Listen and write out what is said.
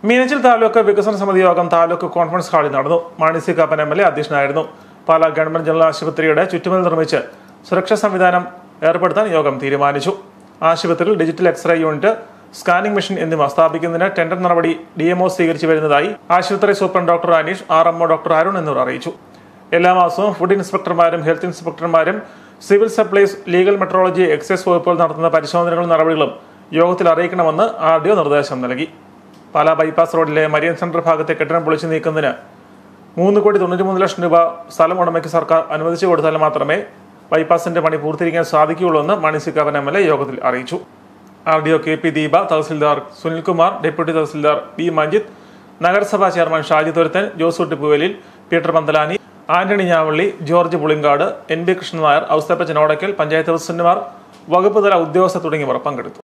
മീനച്ചിൽ താലൂക്ക് വികസന സമിതി യോഗം താലൂക്ക് കോൺഫറൻസ് ഹാളിൽ നടന്നു Mani C Kappan M L A അധ്യക്ഷനായിരുന്നു പാലാ ഗവൺമെന്റ് ജനറൽ ആശുപത്രിയുടെ ചുറ്റുമതിൽ നിർമ്മിച്ച് സുരക്ഷാ സംവിധാനം ഏർപ്പെടുത്താൻ യോഗം തീരുമാനിച്ചു ആശുപത്രിയിൽ digital x-ray unit scanning machine എന്നിവ സ്ഥാപിക്കുന്നതിന് ടെൻഡർ നടപടി ഡി എംഒ സ്വീകരിച്ചു വരുന്നതായി ആശുപത്രി superintendent doctor Aneesh R MO doctor Arun എന്നിവർ അറിയിച്ചു എല്ലാ മാസവും ഫുഡ് ഇൻസ്പെക്ടർമാരും ഹെൽത്ത് ഇൻസ്പെക്ടർമാരും civil supplies legal metrology excise വകുപ്പുകൾ നടത്തുന്ന പരിശോധനകളും നടപടികളും യോഗത്തിൽ അറിയിക്കണമെന്ന് ആർ ഡി ഒ നിർദ്ദേശം നൽകി പാലാ ബൈപ്പാസ് റോഡിലെ മരിയൻ സെന്റർ ഭാഗത്തെ കെട്ടിടം പൊളിച്ചു നീക്കുന്നതിന് മൂന്ന് കോടി തൊണ്ണൂറ്റി മൂന്ന് ലക്ഷം രൂപ സ്ഥലം ഉടമയ്ക്ക് സർക്കാർ അനുവദിച്ചു കൊടുത്താൽ മാത്രമേ ബൈപ്പാസിന്റെ പണി പൂർത്തീകരിക്കാൻ സാധിക്കുകയുള്ളൂ എന്ന് Mani C Kappan M L A യോഗത്തിൽ അറിയിച്ചു R D O K P Deepa tahsildar Sunilkumar deputy tahsildar B Manjith നഗരസഭാ chairman Shaji Thurathan Josootty Poovelil Peter Panthalani Antony Njavally George Pulinkad N B Krishnan Nair Ousepachan Odackal panchayat പ്രസിഡന്റുമാർ വകുപ്പ് തല ഉദ്യോഗസ്ഥർ തുടങ്ങിയവർ പങ്കെടുത്തു